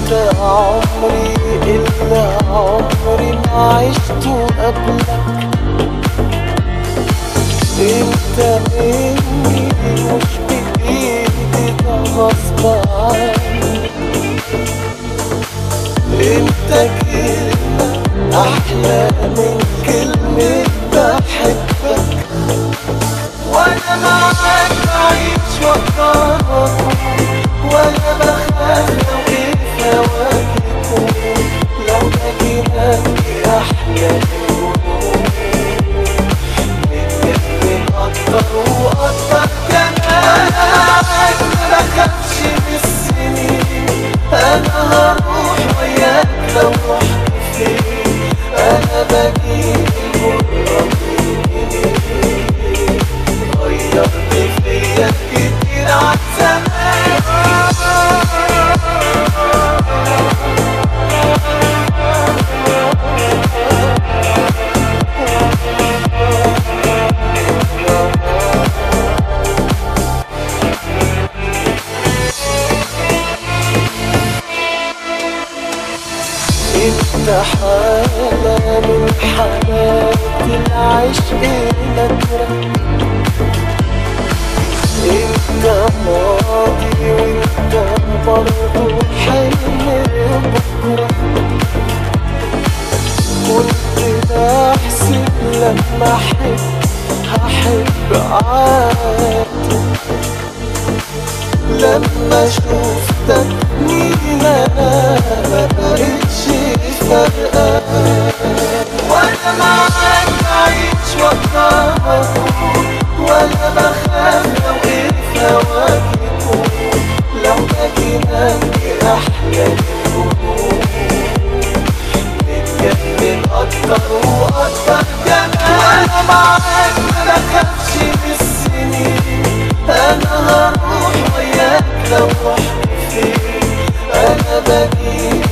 انت عمري إلا عمري ما عشته قبلك انت مني مش بإيدي ده غصب عني انت كلمة أحلى من كلمة بحبك وانا معاك بعيش وأقرب ولا بخاف لو ايه في هواك يكون لو مدينتي أحلى من نتكلم أكتر وأكتر كمان معاك ما بخافش من السنين أنا هروح وياك لو رحت فين أنا بجيب مرة غيرت فيا كتير عن انت حالة من حالات العشق نكرة انت ماضي وانت برضو حلم بكرة كنت بحسب لما احب هحب عادي لما شفتك مين انا ما بقتش فارقة وانا معاك بعيش وأقرب ولا بخاف لو ايه في هواك يكون لو مدينتي أحلى الهدوء نتجنن أكتر وأكتر كمان وأنا معاك ما بخافش من السنين أنا هروح وياك لو رحت فين أنا بجيب